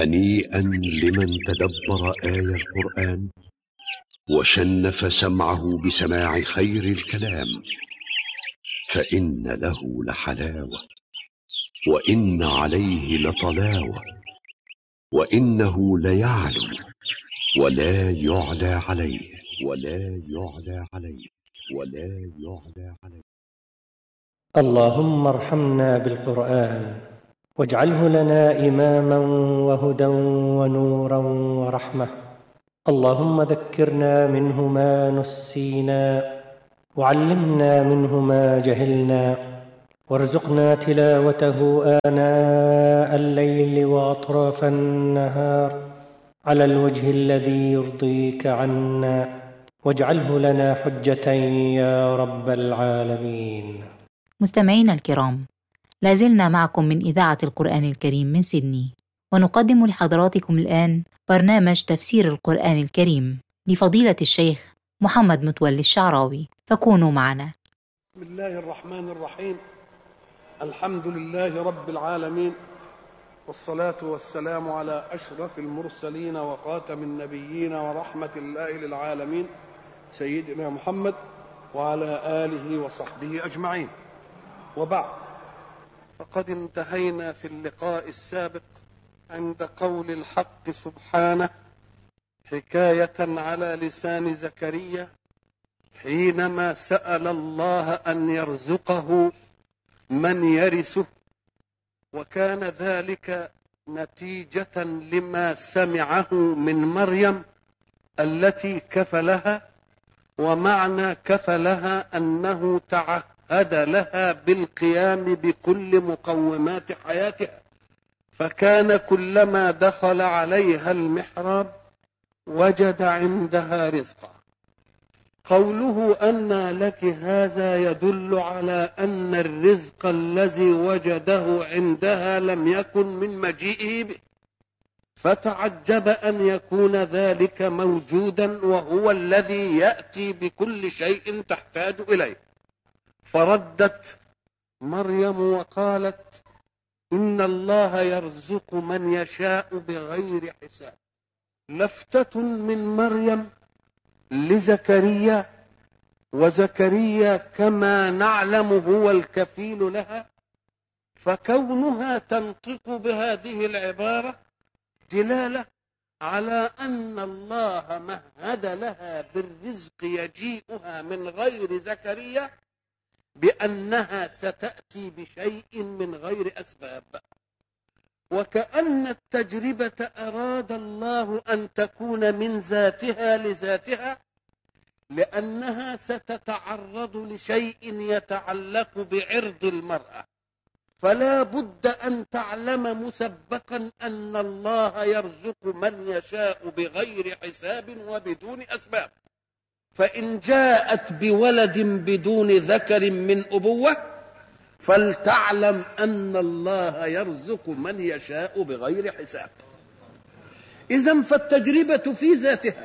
هنيئا لمن تدبر آي القرآن وشنف سمعه بسماع خير الكلام فإن له لحلاوة وإن عليه لطلاوة وإنه ليعلو ولا يعلى عليه ولا يعلى عليه ولا يعلى عليه اللهم ارحمنا بالقرآن واجعله لنا إماما وهدى ونورا ورحمة اللهم ذكرنا منه ما نسينا وعلمنا منه ما جهلنا وارزقنا تلاوته آناء الليل وأطراف النهار على الوجه الذي يرضيك عنا واجعله لنا حجة يا رب العالمين مستمعينا الكرام لازلنا معكم من إذاعة القرآن الكريم من سيدني ونقدم لحضراتكم الآن برنامج تفسير القرآن الكريم لفضيلة الشيخ محمد متولي الشعراوي فكونوا معنا بسم الله الرحمن الرحيم الحمد لله رب العالمين والصلاة والسلام على أشرف المرسلين وخاتم النبيين ورحمة الله للعالمين سيدنا محمد وعلى آله وصحبه أجمعين وبعد فقد انتهينا في اللقاء السابق عند قول الحق سبحانه حكاية على لسان زكريا حينما سأل الله أن يرزقه من يرثه وكان ذلك نتيجة لما سمعه من مريم التي كفلها ومعنى كفلها أنه تعهد لها بالقيام بكل مقومات حياتها فكان كلما دخل عليها المحراب وجد عندها رزقا قوله أن لك هذا يدل على أن الرزق الذي وجده عندها لم يكن من مجيئه به فتعجب أن يكون ذلك موجودا وهو الذي يأتي بكل شيء تحتاج إليه فردت مريم وقالت إن الله يرزق من يشاء بغير حساب لفتة من مريم لزكريا وزكريا كما نعلم هو الكفيل لها فكونها تنطق بهذه العبارة دلالة على أن الله مهد لها بالرزق يجيئها من غير زكريا بأنها ستأتي بشيء من غير أسباب وكأن التجربة أراد الله أن تكون من ذاتها لذاتها لأنها ستتعرض لشيء يتعلق بعرض المرأة فلا بد أن تعلم مسبقا أن الله يرزق من يشاء بغير حساب وبدون أسباب فإن جاءت بولد بدون ذكر من أبوة فلتعلم أن الله يرزق من يشاء بغير حساب إذا فالتجربة في ذاتها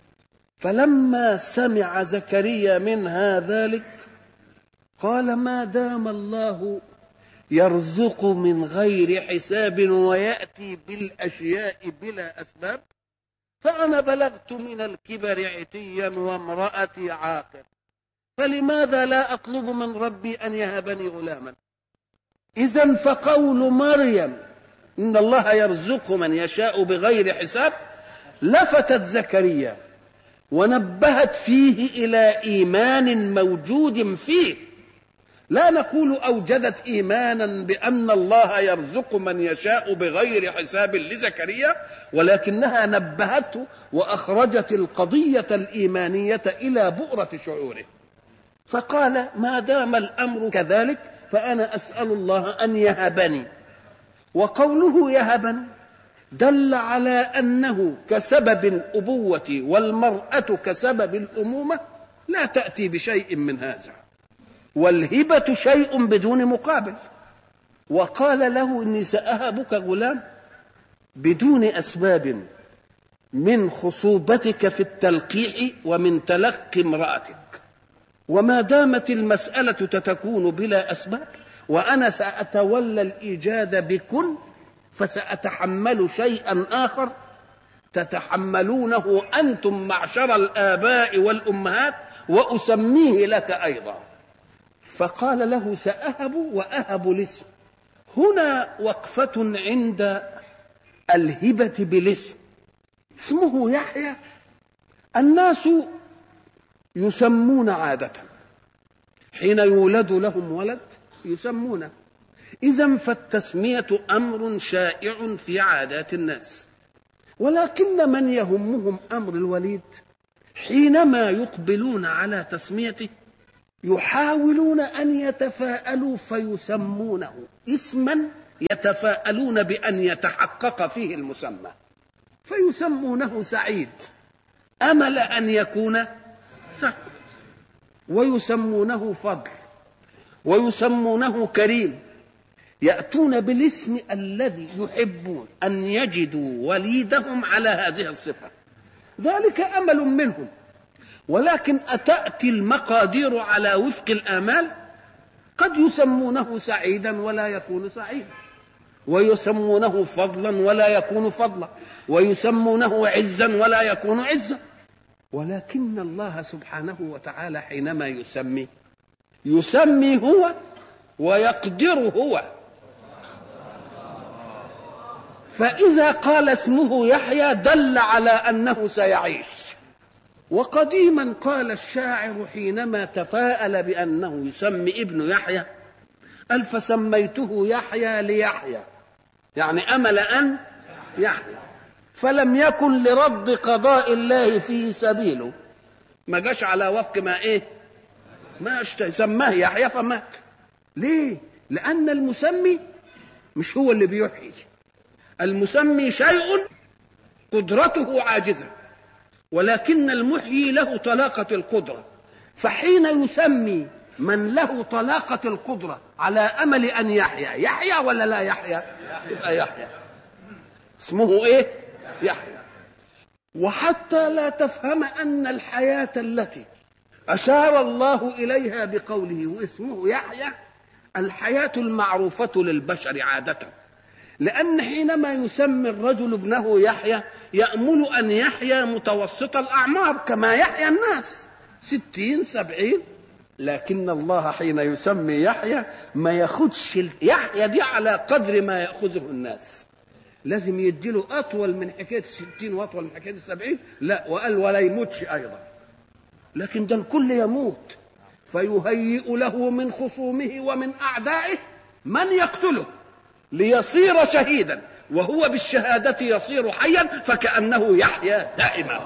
فلما سمع زكريا منها ذلك قال ما دام الله يرزق من غير حساب ويأتي بالأشياء بلا أسباب فأنا بلغت من الكبر عتيا وامرأتي عاقر فلماذا لا أطلب من ربي أن يهبني غلاما إذا فقول مريم إن الله يرزق من يشاء بغير حساب لفتت زكريا ونبهت فيه إلى إيمان موجود فيه لا نقول أوجدت إيمانا بأن الله يرزق من يشاء بغير حساب لزكريا ولكنها نبهته وأخرجت القضية الإيمانية إلى بؤرة شعوره فقال ما دام الأمر كذلك فأنا أسأل الله أن يهبني وقوله يهبني دل على أنه كسبب الأبوة والمرأة كسبب الأمومة لا تأتي بشيء من هذا والهبة شيء بدون مقابل وقال له إني سأهبك غلام بدون أسباب من خصوبتك في التلقيح ومن تلقي امرأتك وما دامت المسألة تتكون بلا أسباب وأنا سأتولى الإيجاد بكل فسأتحمل شيئا آخر تتحملونه أنتم معشر الآباء والأمهات وأسميه لك أيضا فقال له سأهب وأهب الاسم هنا وقفة عند الهبة بالاسم اسمه يحيى الناس يسمون عادة حين يولد لهم ولد يسمونه إذا فالتسمية أمر شائع في عادات الناس ولكن من يهمهم أمر الوليد حينما يقبلون على تسميته يحاولون أن يتفاءلوا فيسمونه اسما يتفاءلون بأن يتحقق فيه المسمى فيسمونه سعيد أمل أن يكون سعيد ويسمونه فضل ويسمونه كريم يأتون بالاسم الذي يحبون أن يجدوا وليدهم على هذه الصفة ذلك أمل منهم ولكن أتأتي المقادير على وفق الآمال قد يسمونه سعيدا ولا يكون سعيدا ويسمونه فضلا ولا يكون فضلا ويسمونه عزا ولا يكون عزا ولكن الله سبحانه وتعالى حينما يسمي يسمي هو ويقدر هو فإذا قال اسمه يحيى دل على أنه سيعيش وقديما قال الشاعر حينما تفاءل بأنه يسمي ابن يحيى قال فسميته يحيى ليحيى يعني أمل أن يحيى فلم يكن لرد قضاء الله فيه سبيله ما جاش على وفق ما ايه ما اشتهي سماه يحيى فمات ليه لأن المسمي مش هو اللي بيحيي المسمي شيء قدرته عاجزة ولكن المحيي له طلاقة القدرة فحين يسمي من له طلاقة القدرة على أمل أن يحيا يحيا ولا لا يحيا يبقى يحيا اسمه إيه يحيا وحتى لا تفهم أن الحياة التي أشار الله إليها بقوله واسمه يحيا الحياة المعروفة للبشر عادةً لأن حينما يسمي الرجل ابنه يحيى يأمل أن يحيا متوسط الأعمار كما يحيا الناس ستين سبعين لكن الله حين يسمي يحيى ما ياخدش يحيى دي على قدر ما يأخذه الناس لازم يديله أطول من حكاية الستين وأطول من حكاية السبعين لا وقال ولا يموتش أيضا لكن ده الكل يموت فيهيئ له من خصومه ومن أعدائه من يقتله ليصير شهيدا وهو بالشهادة يصير حيا فكأنه يحيا دائما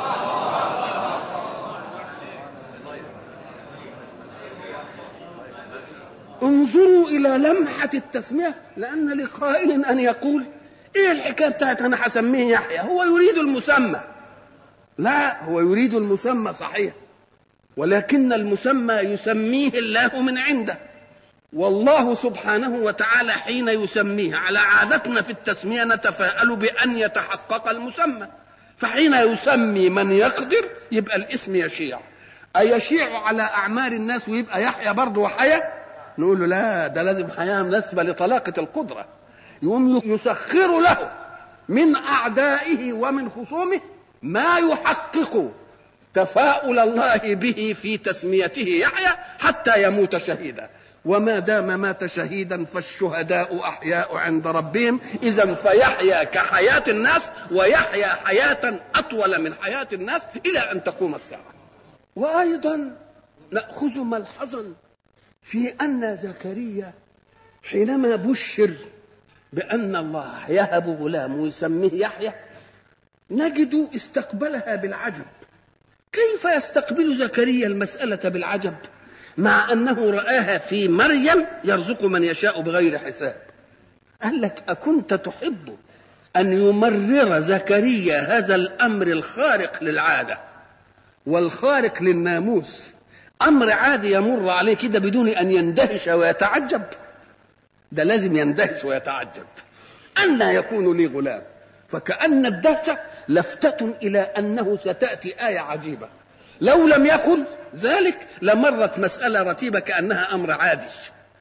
انظروا إلى لمحة التسمية لأن لقائل أن يقول إيه الحكاية بتاعت أنا هسميه يحيى هو يريد المسمى لا هو يريد المسمى صحيح ولكن المسمى يسميه الله من عنده والله سبحانه وتعالى حين يسميه على عادتنا في التسمية نتفاءل بأن يتحقق المسمى فحين يسمي من يقدر يبقى الاسم يشيع أيشيع على أعمار الناس ويبقى يحيى برضه وحيا نقول له لا ده لازم حياة مناسبة لطلاقة القدرة يقوم يسخر له من أعدائه ومن خصومه ما يحقق تفاؤل الله به في تسميته يحيى حتى يموت شهيدا وما دام مات شهيدا فالشهداء احياء عند ربهم اذا فيحيا كحياه الناس ويحيا حياه اطول من حياه الناس الى ان تقوم الساعه وايضا ناخذ ملحظا في ان زكريا حينما بشر بان الله يهب غلام ويسميه يحيى نجد استقبلها بالعجب كيف يستقبل زكريا المساله بالعجب مع انه راها في مريم يرزق من يشاء بغير حساب قال لك اكنت تحب ان يمرر زكريا هذا الامر الخارق للعاده والخارق للناموس امر عادي يمر عليه كده بدون ان يندهش ويتعجب ده لازم يندهش ويتعجب أن يكون لي غلام فكأن الدهشة لفتة إلى أنه ستأتي آية عجيبة لو لم يكن ذلك لمرت مسألة رتيبة كأنها أمر عادي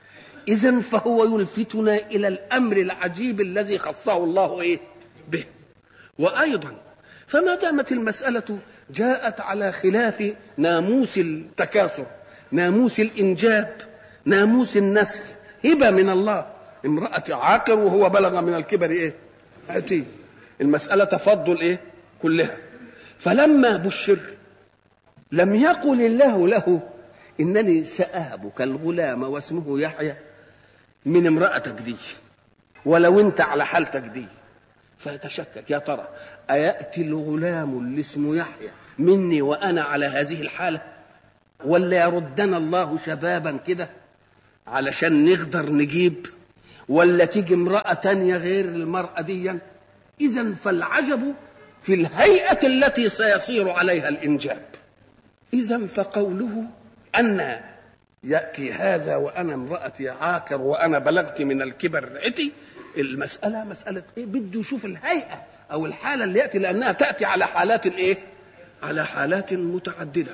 إذا فهو يلفتنا إلى الأمر العجيب الذي خصه الله إيه به وأيضا فما دامت المسألة جاءت على خلاف ناموس التكاثر ناموس الإنجاب ناموس النسل هبة من الله امرأة عاقر وهو بلغ من الكبر إيه أتي المسألة تفضل إيه كلها فلما بشر لم يقل الله له إنني سأهبك الغلام واسمه يحيى من امرأتك دي ولو أنت على حالتك دي فيتشكك يا ترى أيأتي الغلام اللي اسمه يحيى مني وأنا على هذه الحالة ولا يردنا الله شبابا كده علشان نقدر نجيب ولا تيجي امرأة تانية غير المرأة دي إذا فالعجب في الهيئة التي سيصير عليها الإنجاب إذا فقوله أن يأتي هذا وأنا امرأتي عاكر وأنا بلغت من الكبر عتي المسألة مسألة إيه بده يشوف الهيئة أو الحالة اللي يأتي لأنها تأتي على حالات إيه على حالات متعددة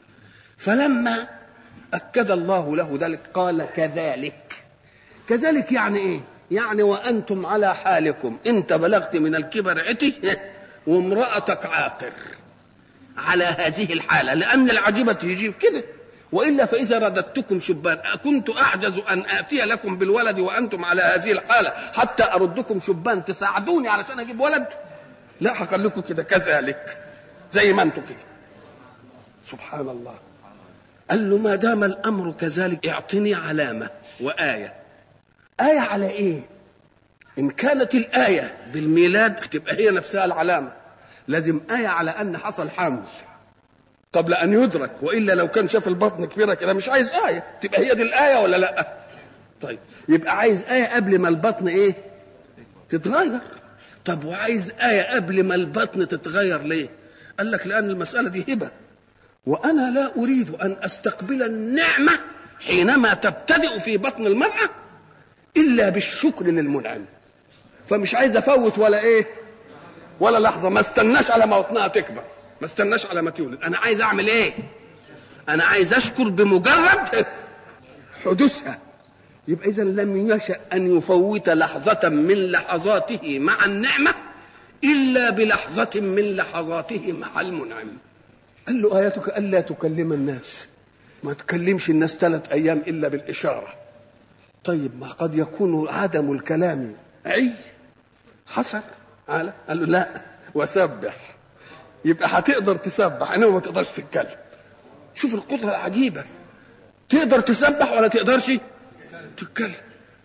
فلما أكد الله له ذلك قال كذلك كذلك يعني إيه يعني وأنتم على حالكم أنت بلغت من الكبر عتي وامرأتك عاقر على هذه الحالة لأن العجيبة يجي في كده وإلا فإذا رددتكم شبان أكنت أعجز أن آتي لكم بالولد وأنتم على هذه الحالة حتى أردكم شبان تساعدوني علشان أجيب ولد لا هخليكم كده كذلك زي ما أنتم كده سبحان الله قال له ما دام الأمر كذلك اعطني علامة وآية آية على إيه إن كانت الآية بالميلاد تبقى هي نفسها العلامة لازم آية على أن حصل حمل قبل أن يدرك وإلا لو كان شاف البطن كبيرة كده مش عايز آية تبقى هي دي الآية ولا لأ طيب يبقى عايز آية قبل ما البطن إيه تتغير طب وعايز آية قبل ما البطن تتغير ليه قال لك لأن المسألة دي هبة وأنا لا أريد أن أستقبل النعمة حينما تبتدئ في بطن المرأة إلا بالشكر للمنعم فمش عايز أفوت ولا إيه ولا لحظة ما استناش على ما بطنها تكبر ما استناش على ما تولد أنا عايز أعمل إيه أنا عايز أشكر بمجرد حدوثها يبقى إذا لم يشأ أن يفوت لحظة من لحظاته مع النعمة إلا بلحظة من لحظاته مع المنعم قال له آياتك ألا تكلم الناس ما تكلمش الناس ثلاث أيام إلا بالإشارة طيب ما قد يكون عدم الكلام عي حصل على قال له لا وسبح يبقى هتقدر تسبح انما ما تقدرش تتكلم شوف القدرة العجيبة تقدر تسبح ولا تقدرش تتكلم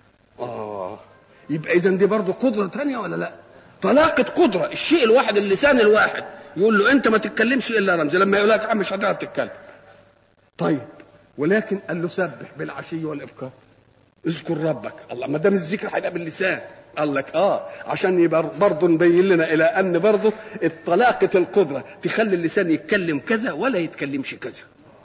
اه يبقى اذا دي برضه قدرة تانية ولا لا طلاقة قدرة الشيء الواحد اللسان الواحد يقول له انت ما تتكلمش الا رمز لما يقول لك يا عم مش هتعرف تتكلم طيب ولكن قال له سبح بالعشي والابكار اذكر ربك الله ما دام الذكر هيبقى باللسان قال لك اه عشان يبقى برضه نبين لنا الى ان برضه طلاقه القدره تخلي اللسان يتكلم كذا ولا يتكلمش كذا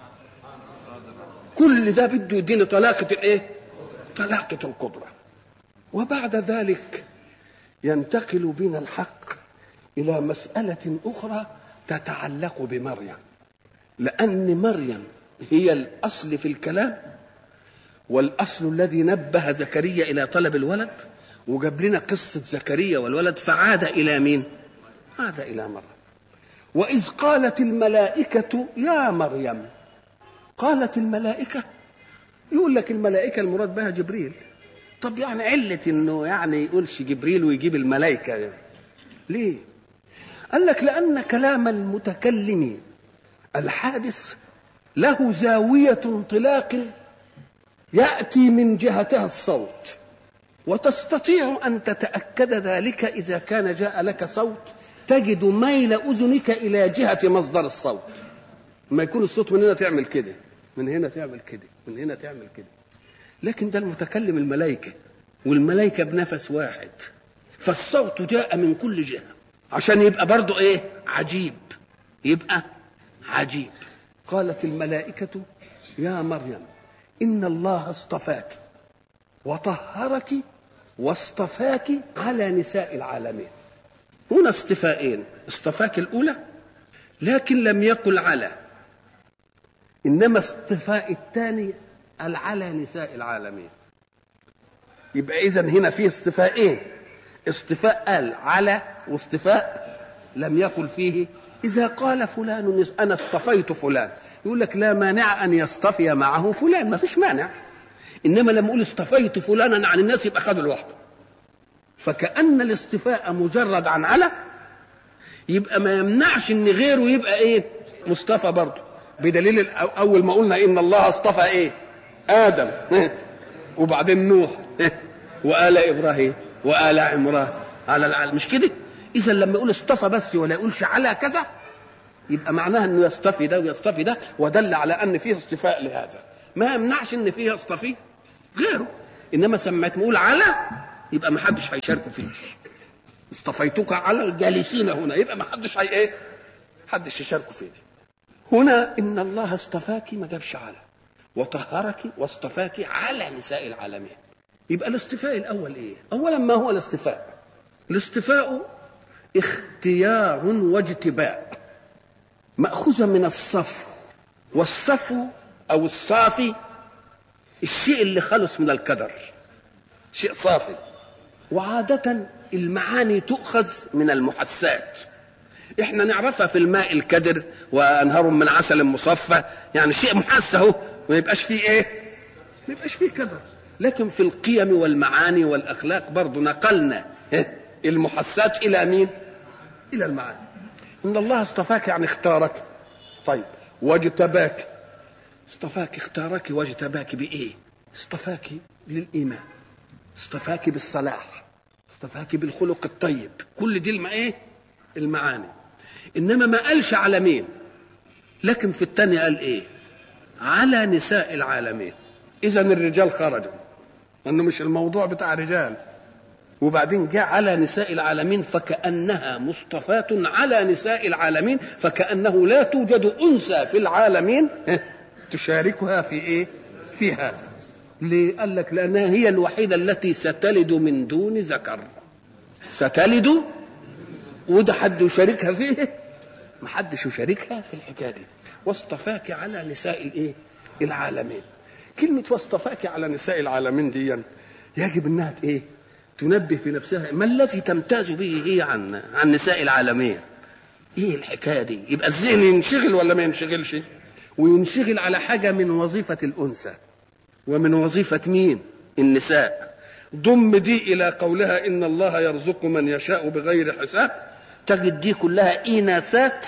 كل ده بده يدينا طلاقه الايه طلاقه القدره وبعد ذلك ينتقل بنا الحق الى مساله اخرى تتعلق بمريم لان مريم هي الاصل في الكلام والاصل الذي نبه زكريا الى طلب الولد وجاب لنا قصه زكريا والولد فعاد الى مين؟ عاد الى مريم واذ قالت الملائكه يا مريم قالت الملائكه يقول لك الملائكه المراد بها جبريل طب يعني عله انه يعني يقولش جبريل ويجيب الملائكه يعني. ليه؟ قال لك لان كلام المتكلم الحادث له زاويه انطلاق ياتي من جهتها الصوت وتستطيع ان تتاكد ذلك اذا كان جاء لك صوت تجد ميل اذنك الى جهه مصدر الصوت ما يكون الصوت من هنا تعمل كده من هنا تعمل كده من هنا تعمل كده لكن ده المتكلم الملائكه والملائكه بنفس واحد فالصوت جاء من كل جهه عشان يبقى برضه ايه عجيب يبقى عجيب قالت الملائكه يا مريم ان الله اصطفاك وطهرك واصطفاك على نساء العالمين هنا اصطفاءين اصطفاك الاولى لكن لم يقل على انما اصطفاء الثاني على نساء العالمين يبقى اذا هنا في اصطفاءين اصطفاء قال على واصطفاء لم يقل فيه اذا قال فلان انا اصطفيت فلان يقول لك لا مانع ان يصطفي معه فلان ما فيش مانع انما لما اقول اصطفيت فلانا عن الناس يبقى خده لوحده فكأن الاصطفاء مجرد عن على يبقى ما يمنعش ان غيره يبقى ايه مصطفى برضه بدليل الأو- اول ما قلنا ان الله اصطفى ايه ادم وبعدين نوح وآل ابراهيم وآل عمران على العالم مش كده اذا لما يقول اصطفى بس ولا يقولش على كذا يبقى معناها انه يصطفي ده ويصطفي ده ودل على ان فيه اصطفاء لهذا ما يمنعش ان فيه يصطفي غيره انما سميت نقول على يبقى ما حدش هيشاركه فيه اصطفيتك على الجالسين هنا يبقى ما حدش هي ايه حدش يشاركه فيه دي. هنا ان الله اصطفاك ما جابش على وطهرك واصطفاك على نساء العالمين يبقى الاصطفاء الاول ايه اولا ما هو الاصطفاء الاصطفاء اختيار واجتباء مأخوذة من الصفو والصفو أو الصافي الشيء اللي خلص من الكدر شيء صافي وعادة المعاني تؤخذ من المحسات احنا نعرفها في الماء الكدر وانهار من عسل مصفى يعني شيء محس اهو ما يبقاش فيه ايه ما يبقاش فيه كدر لكن في القيم والمعاني والاخلاق برضو نقلنا إيه؟ المحسات الى مين الى المعاني ان الله اصطفاك يعني اختارك طيب واجتباك اصطفاك اختارك واجتباك بايه اصطفاك للايمان اصطفاك بالصلاح اصطفاك بالخلق الطيب كل دي الم... ايه المعاني انما ما قالش على مين لكن في الثانية قال ايه على نساء العالمين اذا الرجال خرجوا انه مش الموضوع بتاع رجال وبعدين جاء على نساء العالمين فكأنها مصطفاة على نساء العالمين فكأنه لا توجد أنثى في العالمين تشاركها في إيه؟ في هذا. ليه؟ قال لك لأنها هي الوحيدة التي ستلد من دون ذكر. ستلد وده حد يشاركها فيه؟ ما حدش يشاركها في الحكاية دي. واصطفاك على نساء الإيه؟ العالمين. كلمة واصطفاك على نساء العالمين دي يجب انها ايه؟ تنبه في نفسها ما الذي تمتاز به هي عن عن نساء العالمين ايه الحكايه دي يبقى الذهن ينشغل ولا ما ينشغلش وينشغل على حاجه من وظيفه الانثى ومن وظيفه مين النساء ضم دي الى قولها ان الله يرزق من يشاء بغير حساب تجد دي كلها اناثات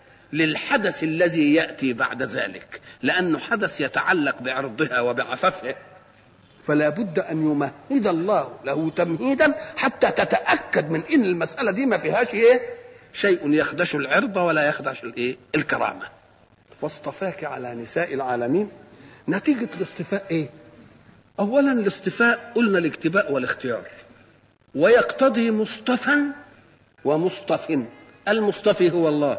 للحدث الذي ياتي بعد ذلك لانه حدث يتعلق بعرضها وبعفافها فلا بد ان يمهد الله له تمهيدا حتى تتاكد من ان المساله دي ما فيهاش ايه شيء يخدش العرض ولا يخدش الايه الكرامه واصطفاك على نساء العالمين نتيجه الاصطفاء ايه اولا الاصطفاء قلنا الاجتباء والاختيار ويقتضي مصطفى ومصطف المصطفي هو الله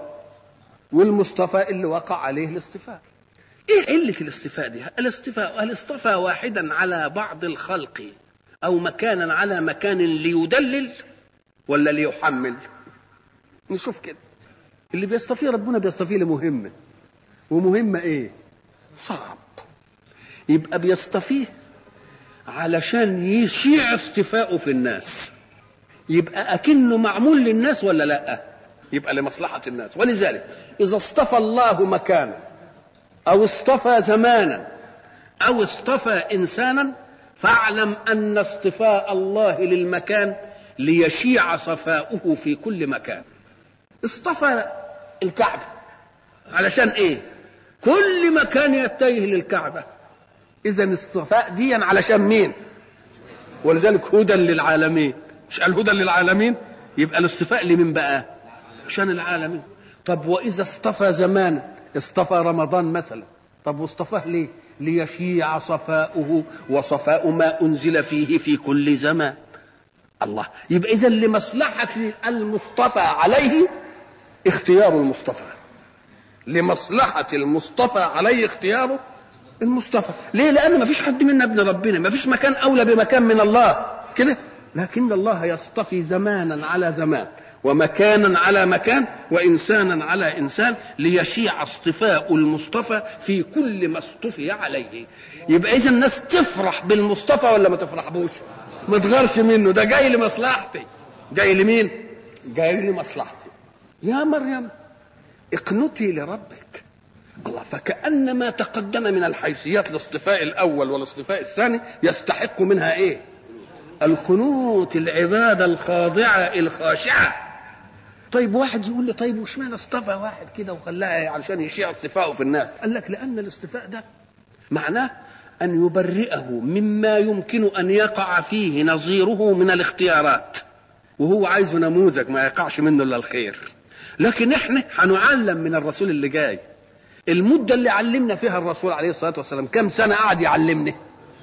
والمصطفى اللي وقع عليه الاصطفاء ايه علة الاصطفاء دي؟ الاصطفاء هل اصطفى واحدا على بعض الخلق او مكانا على مكان ليدلل ولا ليحمل؟ نشوف كده اللي بيصطفيه ربنا بيصطفيه لمهمة ومهمة ايه؟ صعب يبقى بيصطفيه علشان يشيع اصطفاؤه في الناس يبقى اكنه معمول للناس ولا لا؟ يبقى لمصلحة الناس ولذلك إذا اصطفى الله مكانا أو اصطفى زمانا أو اصطفى إنسانا فاعلم أن اصطفاء الله للمكان ليشيع صفاؤه في كل مكان اصطفى الكعبة علشان إيه كل مكان يتجه للكعبة إذا الصفاء دي علشان مين ولذلك هدى للعالمين مش قال هدى للعالمين يبقى الاصطفاء لمين بقى عشان العالمين طب وإذا اصطفى زمانا اصطفى رمضان مثلا طب واصطفاه ليه ليشيع صفاؤه وصفاء ما انزل فيه في كل زمان الله يبقى اذا لمصلحه المصطفى عليه اختيار المصطفى لمصلحه المصطفى عليه اختياره المصطفى ليه لان ما فيش حد منا ابن ربنا ما فيش مكان اولى بمكان من الله كده لكن الله يصطفي زمانا على زمان ومكانا على مكان وانسانا على انسان ليشيع اصطفاء المصطفى في كل ما اصطفي عليه يبقى اذا الناس تفرح بالمصطفى ولا ما تفرحبوش ما تغارش منه ده جاي لمصلحتي جاي لمين جاي لمصلحتي يا مريم اقنتي لربك الله فكأن ما تقدم من الحيثيات الاصطفاء الأول والاصطفاء الثاني يستحق منها إيه القنوت العبادة الخاضعة الخاشعة طيب واحد يقول لي طيب وش معنى اصطفى واحد كده وخلاه علشان يشيع اصطفاءه في الناس قال لك لأن الاصطفاء ده معناه أن يبرئه مما يمكن أن يقع فيه نظيره من الاختيارات وهو عايزه نموذج ما يقعش منه إلا الخير لكن احنا هنعلم من الرسول اللي جاي المدة اللي علمنا فيها الرسول عليه الصلاة والسلام كم سنة قعد يعلمنا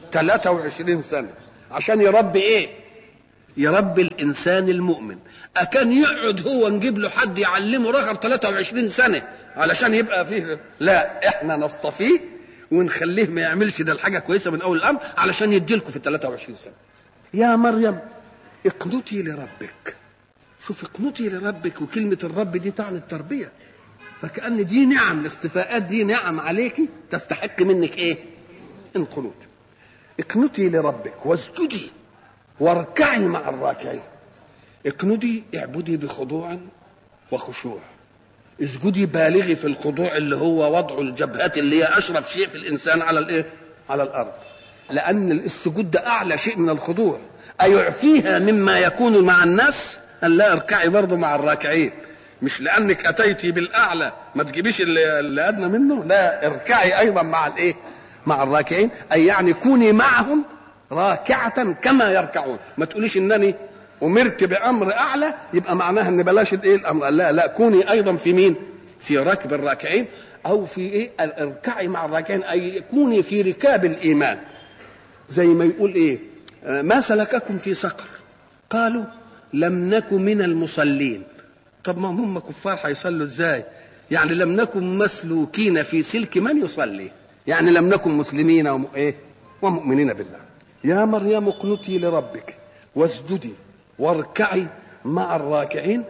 23 سنة عشان يربي ايه يربي الانسان المؤمن اكان يقعد هو نجيب له حد يعلمه رغم 23 سنة علشان يبقى فيه لا احنا نصطفيه ونخليه ما يعملش ده الحاجة كويسة من اول الامر علشان يديلكم في 23 سنة يا مريم اقنتي لربك شوف اقنتي لربك وكلمة الرب دي تعني التربية فكأن دي نعم الاصطفاءات دي نعم عليك تستحق منك ايه القنوت اقنتي لربك واسجدي واركعي مع الراكعين اقنتي اعبدي بخضوع وخشوع اسجدي بالغي في الخضوع اللي هو وضع الجبهات اللي هي اشرف شيء في الانسان على الايه على الارض لان السجود ده اعلى شيء من الخضوع ايعفيها مما يكون مع الناس قال لا اركعي برضه مع الراكعين مش لانك اتيتي بالاعلى ما تجيبيش اللي, اللي ادنى منه لا اركعي ايضا مع الايه مع الراكعين اي يعني كوني معهم راكعة كما يركعون ما تقوليش انني امرت بامر اعلى يبقى معناها ان بلاش الايه الامر لا لا كوني ايضا في مين في ركب الراكعين او في ايه اركعي مع الراكعين اي كوني في ركاب الايمان زي ما يقول ايه ما سلككم في سقر قالوا لم نكن من المصلين طب ما هم كفار هيصلوا ازاي يعني لم نكن مسلوكين في سلك من يصلي يعني لم نكن مسلمين وم... إيه؟ ومؤمنين بالله يا مريم اقنتي لربك واسجدي واركعي مع الراكعين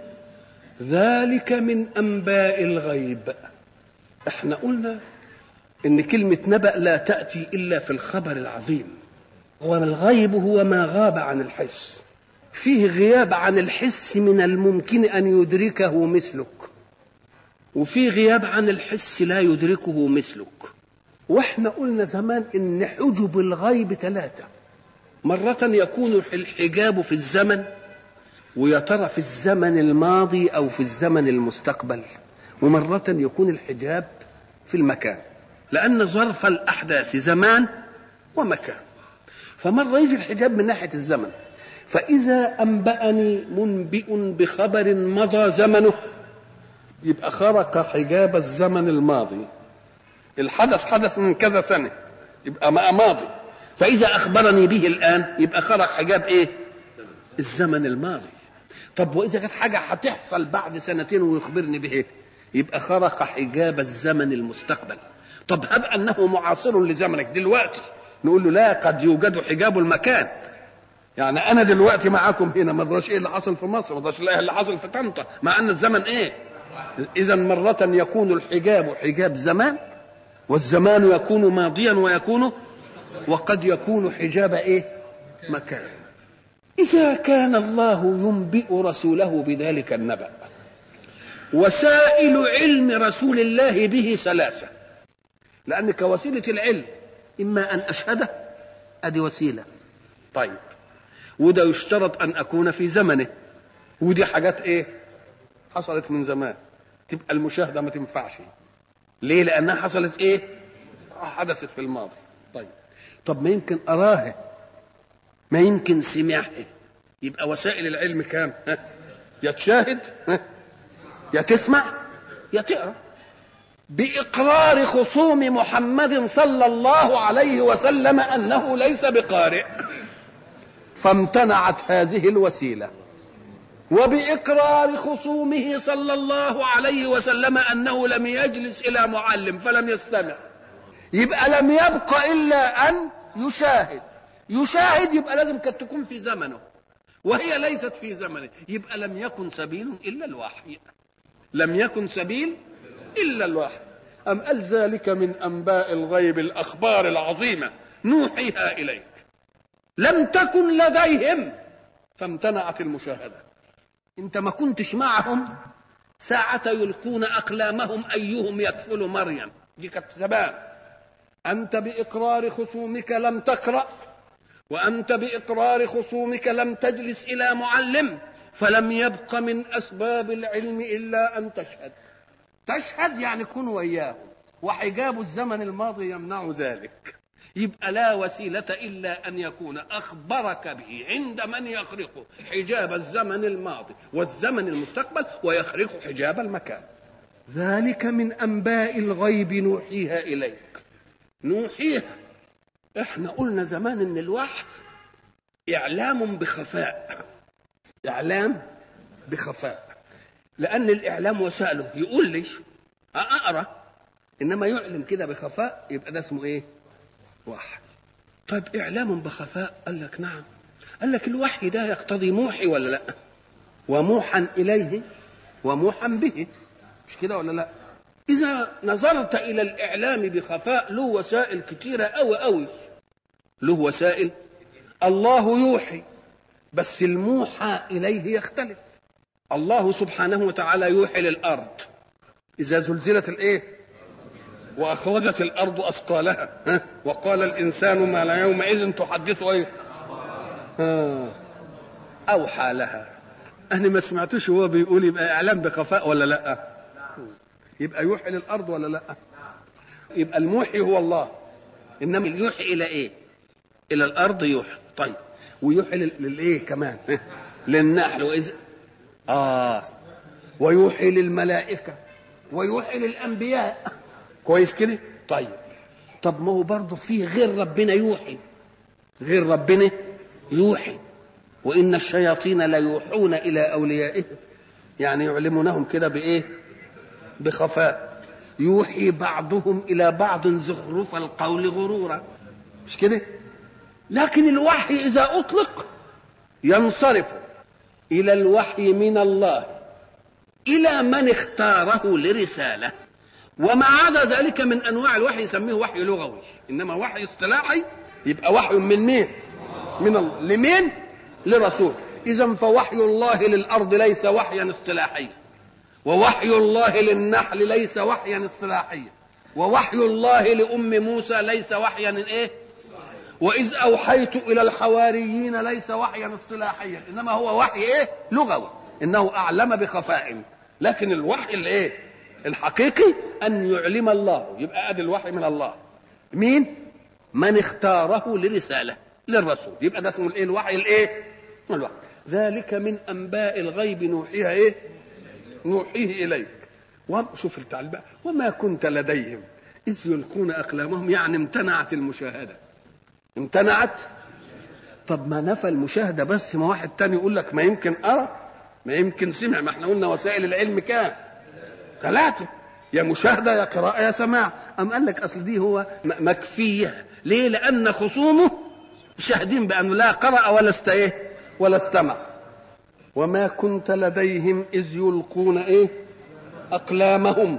ذلك من انباء الغيب احنا قلنا ان كلمه نبأ لا تأتي الا في الخبر العظيم والغيب هو ما غاب عن الحس فيه غياب عن الحس من الممكن ان يدركه مثلك وفي غياب عن الحس لا يدركه مثلك واحنا قلنا زمان ان حجب الغيب ثلاثه مره يكون الحجاب في الزمن ويا ترى في الزمن الماضي او في الزمن المستقبل ومره يكون الحجاب في المكان لان ظرف الاحداث زمان ومكان فمره يجي الحجاب من ناحيه الزمن فإذا أنبأني منبئ بخبر مضى زمنه يبقى خرق حجاب الزمن الماضي الحدث حدث من كذا سنة يبقى ماضي فإذا أخبرني به الآن يبقى خرق حجاب إيه الزمن الماضي طب وإذا كانت حاجة هتحصل بعد سنتين ويخبرني به يبقى خرق حجاب الزمن المستقبل طب هب أنه معاصر لزمنك دلوقتي نقول له لا قد يوجد حجاب المكان يعني انا دلوقتي معاكم هنا ما ادراش ايه اللي حصل في مصر ما ادراش ايه اللي حصل في طنطا مع ان الزمن ايه اذا مره يكون الحجاب حجاب زمان والزمان يكون ماضيا ويكون وقد يكون حجاب ايه مكان اذا كان الله ينبئ رسوله بذلك النبأ وسائل علم رسول الله به ثلاثه لان كوسيله العلم اما ان اشهده ادي وسيله طيب وده يشترط ان اكون في زمنه ودي حاجات ايه حصلت من زمان تبقى المشاهده ما تنفعش ليه لانها حصلت ايه حدثت في الماضي طيب طب ما يمكن اراه ما يمكن سمعه يبقى وسائل العلم كام ها؟ يا تشاهد ها؟ يا تسمع يا تقرا باقرار خصوم محمد صلى الله عليه وسلم انه ليس بقارئ فامتنعت هذه الوسيله وباقرار خصومه صلى الله عليه وسلم انه لم يجلس الى معلم فلم يستمع يبقى لم يبق الا ان يشاهد يشاهد يبقى لازم كانت تكون في زمنه وهي ليست في زمنه يبقى لم يكن سبيل الا الوحي لم يكن سبيل الا الوحي ام قال ذلك من انباء الغيب الاخبار العظيمه نوحيها اليك لم تكن لديهم فامتنعت المشاهدة انت ما كنتش معهم ساعة يلقون أقلامهم أيهم يكفل مريم دي كانت زمان أنت بإقرار خصومك لم تقرأ وأنت بإقرار خصومك لم تجلس إلى معلم فلم يبق من أسباب العلم إلا أن تشهد تشهد يعني كن وياهم وحجاب الزمن الماضي يمنع ذلك يبقى لا وسيلة إلا أن يكون أخبرك به عند من يخرق حجاب الزمن الماضي والزمن المستقبل ويخرق حجاب المكان ذلك من أنباء الغيب نوحيها إليك نوحيها احنا قلنا زمان ان الوحي اعلام بخفاء اعلام بخفاء لان الاعلام وسائله يقول لي اقرا انما يعلم كده بخفاء يبقى ده اسمه ايه وحي طيب اعلام بخفاء قال لك نعم قال لك الوحي ده يقتضي موحي ولا لا وموحى اليه وموحى به مش كده ولا لا إذا نظرت إلى الإعلام بخفاء له وسائل كتيرة أوي أوي له وسائل الله يوحي بس الموحى إليه يختلف الله سبحانه وتعالى يوحي للأرض إذا زلزلت الإيه وأخرجت الأرض أثقالها ها؟ وقال الإنسان ما لا يومئذ تحدث إيه ها. أوحى لها أنا ما سمعتوش هو بيقول يبقى إعلام بخفاء ولا لأ يبقى يوحي للارض ولا لا يبقى الموحي هو الله انما يوحي الى ايه الى الارض يوحي طيب ويوحي لل- للايه كمان للنحل واذا اه ويوحي للملائكه ويوحي للانبياء كويس كده طيب طب ما هو برضه فيه غير ربنا يوحي غير ربنا يوحي وان الشياطين ليوحون الى اوليائهم يعني يعلمونهم كده بايه بخفاء يوحي بعضهم الى بعض زخرف القول غرورا مش كده لكن الوحي اذا اطلق ينصرف الى الوحي من الله الى من اختاره لرساله وما عدا ذلك من انواع الوحي يسميه وحي لغوي انما وحي اصطلاحي يبقى وحي من مين من الله لمين لرسول اذا فوحي الله للارض ليس وحيا اصطلاحيا ووحي الله للنحل ليس وحيا اصطلاحيا ووحي الله لأم موسى ليس وحيا ايه وإذ أوحيت إلى الحواريين ليس وحيا اصطلاحيا إنما هو وحي ايه لغوي إنه أعلم بخفاء لكن الوحي الايه الحقيقي أن يعلم الله يبقى أدي الوحي من الله مين من اختاره لرسالة للرسول يبقى ده اسمه الايه الوحي الايه الوحي ذلك من أنباء الغيب نوحيها ايه نوحيه إليك وشوف التعليم بقى وما كنت لديهم إذ يلقون أقلامهم يعني امتنعت المشاهدة امتنعت طب ما نفى المشاهدة بس ما واحد تاني يقول لك ما يمكن أرى ما يمكن سمع ما احنا قلنا وسائل العلم كام ثلاثة يا مشاهدة يا قراءة يا سماع أم قال لك أصل دي هو م- مكفية ليه لأن خصومه شاهدين بأنه لا قرأ ولا است إيه ولا استمع وما كنت لديهم إذ يلقون إيه أقلامهم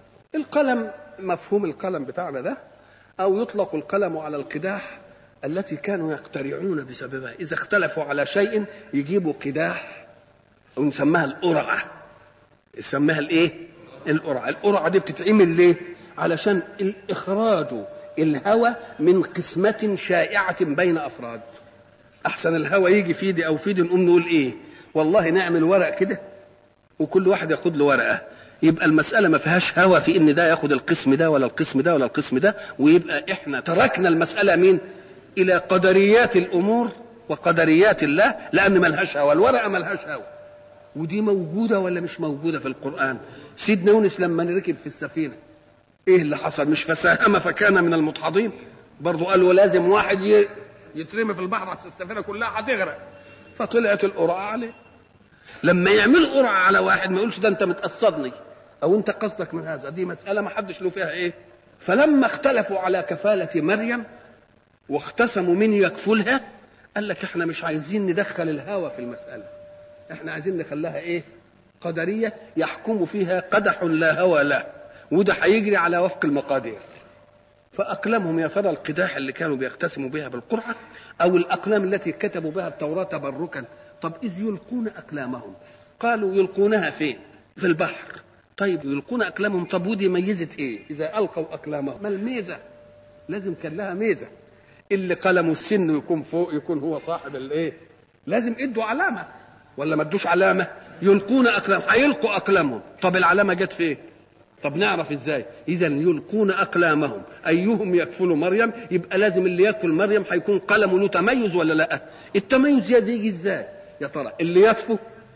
القلم مفهوم القلم بتاعنا ده أو يطلق القلم على القداح التي كانوا يقترعون بسببها إذا اختلفوا على شيء يجيبوا قداح ونسميها القرعة يسميها الإيه؟ القرعة القرعة دي بتتعمل ليه؟ علشان الإخراج الهوى من قسمة شائعة بين أفراد أحسن الهوى يجي في دي أو في دي نقوم نقول إيه؟ والله نعمل ورق كده وكل واحد ياخد له ورقه يبقى المسألة ما فيهاش هوى في إن ده ياخد القسم ده ولا القسم ده ولا القسم ده ويبقى إحنا تركنا المسألة مين؟ إلى قدريات الأمور وقدريات الله لأن ملهاش هوى الورقة ملهاش هوى ودي موجودة ولا مش موجودة في القرآن سيدنا يونس لما ركب في السفينة إيه اللي حصل مش فساهم فكان من المدحضين برضه قالوا لازم واحد ي- يترمي في البحر أصل السفينة كلها هتغرق فطلعت القرعة عليه لما يعمل قرعة على واحد ما يقولش ده انت متقصدني او انت قصدك من هذا دي مسألة ما حدش له فيها ايه فلما اختلفوا على كفالة مريم واختسموا من يكفلها قال لك احنا مش عايزين ندخل الهوى في المسألة احنا عايزين نخليها ايه قدرية يحكم فيها قدح لا هوى له وده هيجري على وفق المقادير فأقلامهم يا ترى القداح اللي كانوا بيقتسموا بها بالقرعة أو الأقلام التي كتبوا بها التوراة تبركا طب إذ يلقون أقلامهم قالوا يلقونها فين في البحر طيب يلقون أقلامهم طب ودي ميزة إيه إذا ألقوا أقلامهم ما الميزة لازم كان لها ميزة اللي قلمه السن يكون فوق يكون هو صاحب الايه لازم ادوا علامة ولا ما ادوش علامة يلقون أقلام هيلقوا أقلامهم طب العلامة جت فين طب نعرف ازاي اذا يلقون اقلامهم ايهم يكفل مريم يبقى لازم اللي يكفل مريم هيكون قلمه له تميز ولا لا التميز يجي يجي ازاي يا ترى اللي يكفو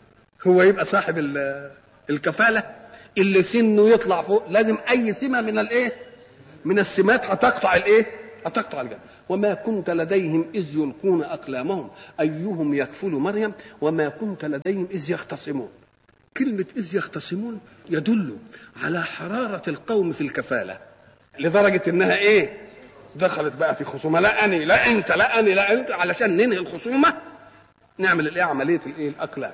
هو يبقى صاحب ال- الكفاله اللي سنه يطلع فوق لازم اي سمه من الايه من السمات هتقطع الايه هتقطع الجنة وما كنت لديهم إذ يلقون أقلامهم أيهم يكفل مريم وما كنت لديهم إذ يختصمون كلمة إذ يختصمون يدل على حرارة القوم في الكفالة لدرجة إنها إيه دخلت بقى في خصومة لا أني لا أنت لا أني لا أنت علشان ننهي الخصومة نعمل الإيه عملية الإيه الأقلام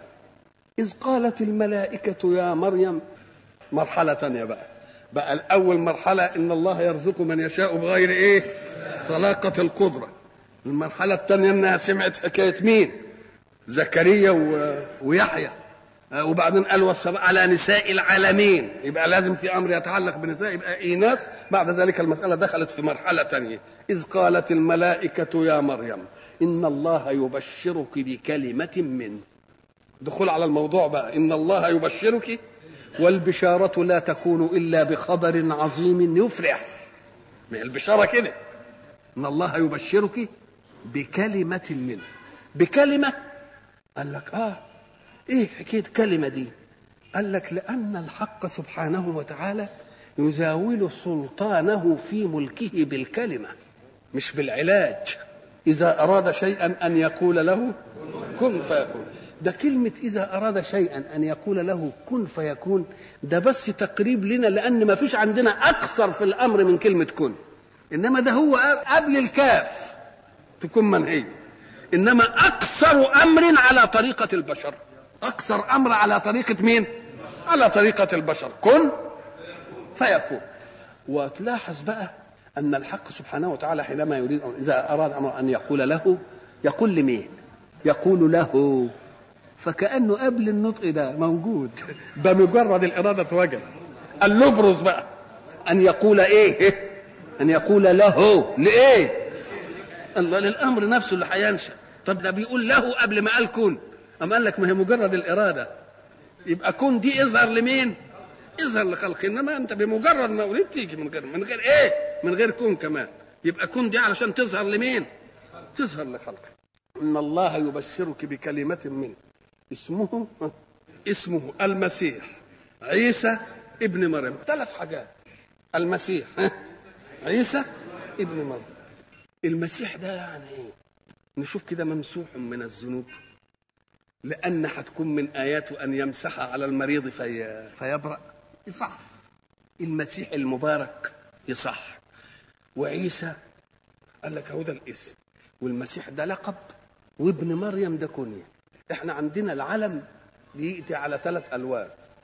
إذ قالت الملائكة يا مريم مرحلة تانية بقى بقى الأول مرحلة إن الله يرزق من يشاء بغير إيه طلاقة القدرة المرحلة الثانية إنها سمعت حكاية مين زكريا و... ويحيى آه، وبعدين قال والسبع على نساء العالمين يبقى لازم في امر يتعلق بنساء يبقى ايناس بعد ذلك المساله دخلت في مرحله ثانيه اذ قالت الملائكه يا مريم ان الله يبشرك بكلمه منه دخول على الموضوع بقى ان الله يبشرك والبشاره لا تكون الا بخبر عظيم يفرح ما البشاره كده ان الله يبشرك بكلمه منه بكلمه قال لك اه ايه حكايه كلمه دي قال لك لان الحق سبحانه وتعالى يزاول سلطانه في ملكه بالكلمه مش بالعلاج اذا اراد شيئا ان يقول له كن فيكون ده كلمة إذا أراد شيئا أن يقول له كن فيكون ده بس تقريب لنا لأن ما فيش عندنا أكثر في الأمر من كلمة كن إنما ده هو قبل الكاف تكون منهي إنما أكثر أمر على طريقة البشر أكثر أمر على طريقة مين؟ على طريقة البشر كن فيكون وتلاحظ بقى أن الحق سبحانه وتعالى حينما يريد إذا أراد أمر أن يقول له يقول لمين؟ يقول له فكأنه قبل النطق ده موجود بمجرد الإرادة اتوجد قال له ابرز بقى أن يقول إيه؟ أن يقول له لإيه؟ الله للأمر نفسه اللي هينشأ طب ده بيقول له قبل ما قال كن أما قال لك ما هي مجرد الإرادة يبقى كن دي اظهر لمين؟ اظهر لخلق انما انت بمجرد ما ولدت تيجي من غير من غير ايه؟ من غير كون كمان يبقى كون دي علشان تظهر لمين؟ تظهر لخلقه ان الله يبشرك بكلمه منه اسمه اسمه المسيح عيسى ابن مريم ثلاث حاجات المسيح عيسى ابن مريم المسيح ده يعني ايه نشوف كده ممسوح من الذنوب لأن هتكون من آياته أن يمسح على المريض في فيبرأ يصح المسيح المبارك يصح وعيسى قال لك هو ده الاسم والمسيح ده لقب وابن مريم ده كنية احنا عندنا العلم بيأتي على ثلاث ألوان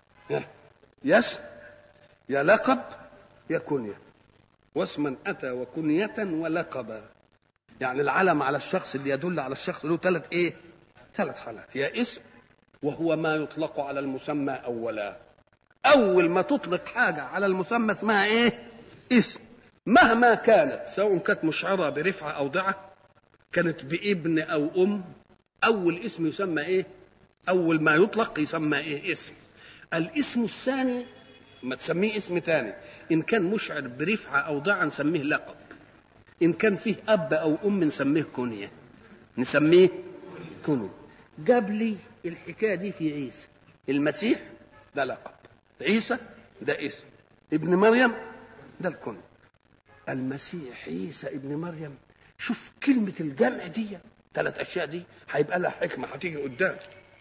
يس يا لقب يا كنية واسما أتى وكنية ولقبا يعني العلم على الشخص اللي يدل على الشخص له ثلاث ايه ثلاث حالات يا اسم وهو ما يطلق على المسمى اولا اول ما تطلق حاجه على المسمى اسمها ايه اسم مهما كانت سواء كانت مشعره برفعه او ضعه كانت بابن او ام اول اسم يسمى ايه اول ما يطلق يسمى ايه اسم الاسم الثاني ما تسميه اسم ثاني ان كان مشعر برفعه او ضعه نسميه لقب ان كان فيه اب او ام نسميه كنيه نسميه كنيه جاب لي الحكايه دي في عيسى المسيح ده لقب عيسى ده اسم ابن مريم ده الكنيه المسيح عيسى ابن مريم شوف كلمة الجمع دي ثلاث أشياء دي هيبقى لها حكمة هتيجي قدام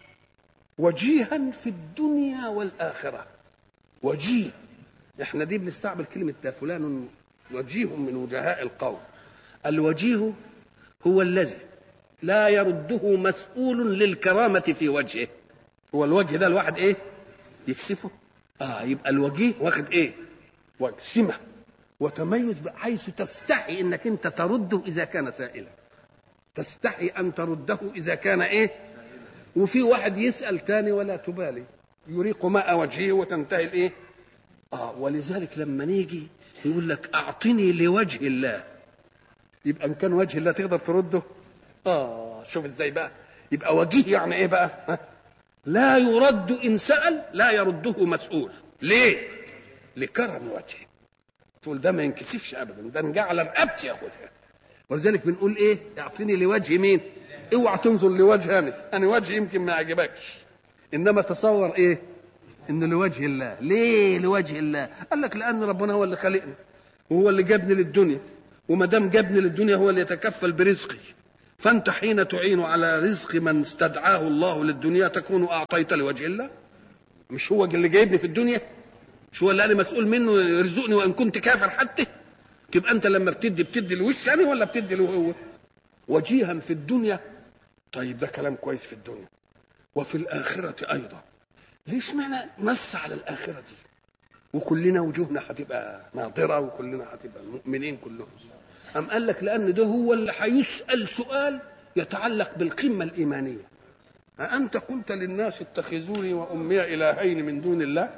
وجيها في الدنيا والآخرة وجيه احنا دي بنستعمل كلمة ده فلان وجيه من وجهاء القوم الوجيه هو الذي لا يرده مسؤول للكرامة في وجهه هو الوجه ده الواحد ايه يكسفه اه يبقى الوجيه واخد ايه وجه سمة وتميز حيث تستحي انك انت ترده اذا كان سائلا تستحي ان ترده اذا كان ايه وفي واحد يسال تاني ولا تبالي يريق ماء وجهه وتنتهي الايه اه ولذلك لما نيجي يقول لك اعطني لوجه الله يبقى ان كان وجه الله تقدر ترده اه شوف ازاي بقى يبقى وجيه يعني ايه بقى ها؟ لا يرد ان سال لا يرده مسؤول ليه لكرم وجهه تقول ده ما ينكسفش ابدا ده نجعل رقبتي ياخدها ولذلك بنقول ايه اعطيني لوجه مين اوعى تنظر لوجه انا انا وجهي يمكن ما يعجبكش انما تصور ايه ان لوجه الله ليه لوجه الله قال لك لان ربنا هو اللي خلقني وهو اللي جابني للدنيا وما دام جابني للدنيا هو اللي يتكفل برزقي فانت حين تعين على رزق من استدعاه الله للدنيا تكون اعطيت لوجه الله مش هو اللي جايبني في الدنيا مش هو اللي قال لي مسؤول منه يرزقني وان كنت كافر حتى تبقى انت لما بتدي بتدي لوش يعني ولا بتدي له هو وجيها في الدنيا طيب ده كلام كويس في الدنيا وفي الآخرة أيضا ليش معنى نص على الآخرة دي وكلنا وجوهنا هتبقى ناظرة وكلنا هتبقى مؤمنين كلهم أم قال لك لأن ده هو اللي هيسأل سؤال يتعلق بالقمة الإيمانية أأنت قلت للناس اتخذوني وأمي إلهين من دون الله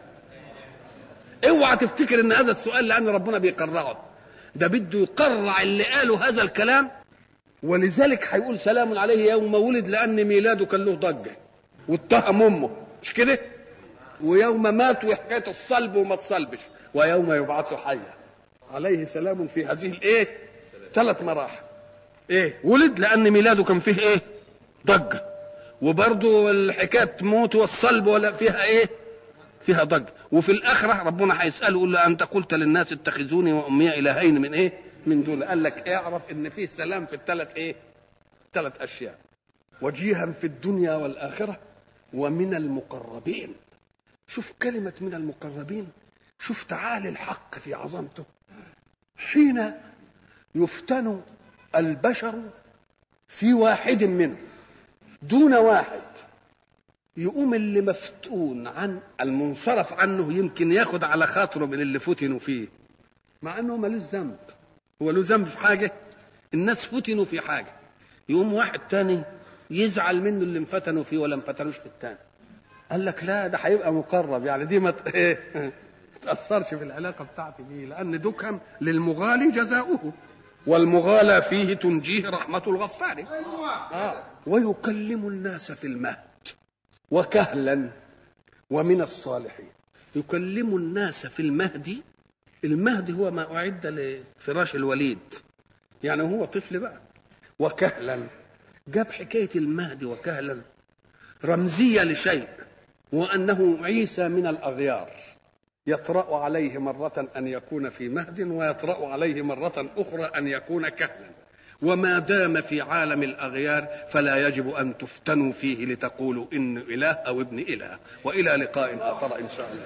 اوعى تفتكر ان هذا السؤال لان ربنا بيقرعه ده بده يقرع اللي قالوا هذا الكلام ولذلك هيقول سلام عليه يوم ولد لان ميلاده كان له ضجه واتهم امه مش كده ويوم مات وحكايه الصلب وما تصلبش ويوم يبعث حيا عليه سلام في هذه الايه ثلاث مراحل ايه ولد لان ميلاده كان فيه ايه ضجه وبرضه الحكايه موت والصلب ولا فيها ايه فيها ضجه وفي الاخره ربنا هيساله يقول له انت قلت للناس اتخذوني وامي الهين من ايه من دول قال لك اعرف ان فيه سلام في الثلاث ايه ثلاث اشياء وجيها في الدنيا والاخره ومن المقربين شوف كلمه من المقربين شوف تعالي الحق في عظمته حين يفتن البشر في واحد منهم دون واحد يقوم اللي مفتون عن المنصرف عنه يمكن ياخد على خاطره من اللي فتنوا فيه مع انه ملوش ذنب هو له ذنب في حاجه الناس فتنوا في حاجه يقوم واحد تاني يزعل منه اللي انفتنوا فيه ولا انفتنوش في التاني قال لك لا ده هيبقى مقرب يعني دي ما ت- ايه تاثرش في العلاقه بتاعتي بيه لان دكم للمغالي جزاؤه والمغالى فيه تنجيه رحمه الغفار آه. ويكلم الناس في المهد وكهلا ومن الصالحين يكلم الناس في المهد المهد هو ما أعد لفراش الوليد يعني هو طفل بقى وكهلا جاب حكاية المهد وكهلا رمزية لشيء وأنه عيسى من الأغيار يطرأ عليه مرة أن يكون في مهد ويطرأ عليه مرة أخرى أن يكون كهلا وما دام في عالم الأغيار فلا يجب أن تفتنوا فيه لتقولوا إن إله أو ابن إله وإلى لقاء آخر إن شاء الله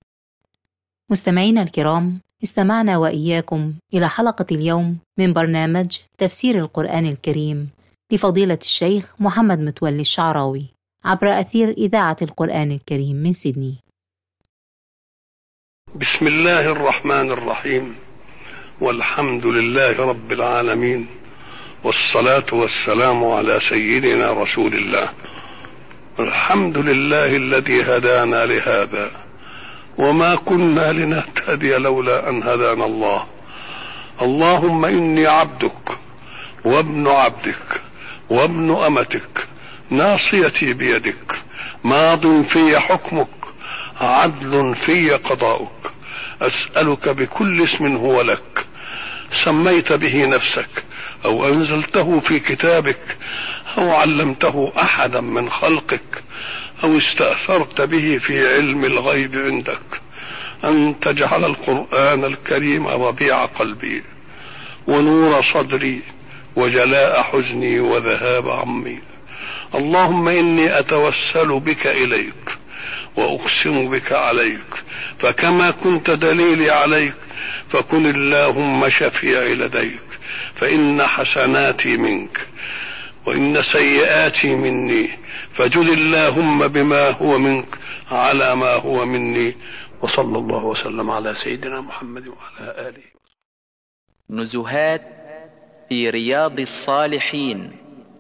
مستمعينا الكرام استمعنا وإياكم إلى حلقة اليوم من برنامج تفسير القرآن الكريم لفضيلة الشيخ محمد متولي الشعراوي عبر أثير إذاعة القرآن الكريم من سيدني بسم الله الرحمن الرحيم والحمد لله رب العالمين والصلاة والسلام على سيدنا رسول الله الحمد لله الذي هدانا لهذا وما كنا لنهتدي لولا أن هدانا الله اللهم إني عبدك وابن عبدك وابن أمتك ناصيتي بيدك ماض في حكمك عدل في قضاؤك أسألك بكل اسم هو لك سميت به نفسك أو أنزلته في كتابك أو علمته أحدا من خلقك أو استأثرت به في علم الغيب عندك أن تجعل القرآن الكريم ربيع قلبي ونور صدري وجلاء حزني وذهاب عمي اللهم إني أتوسل بك إليك وأقسم بك عليك فكما كنت دليلي عليك فكن اللهم شفيعي لديك فإن حسناتي منك وإن سيئاتي مني فجد اللهم بما هو منك على ما هو مني وصلى الله وسلم على سيدنا محمد وعلى آله نزهات في رياض الصالحين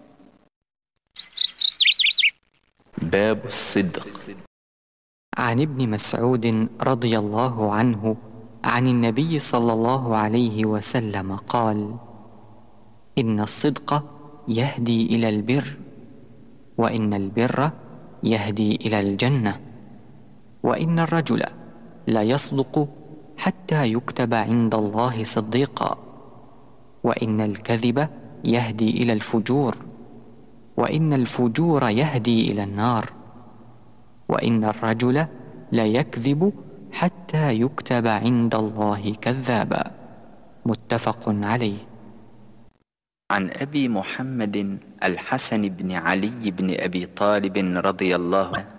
باب الصدق عن ابن مسعود رضي الله عنه عن النبي صلى الله عليه وسلم قال ان الصدق يهدي الى البر وان البر يهدي الى الجنه وان الرجل ليصدق حتى يكتب عند الله صديقا وان الكذب يهدي الى الفجور وان الفجور يهدي الى النار وان الرجل ليكذب حتى يكتب عند الله كذابا متفق عليه عن ابي محمد الحسن بن علي بن ابي طالب رضي الله عنه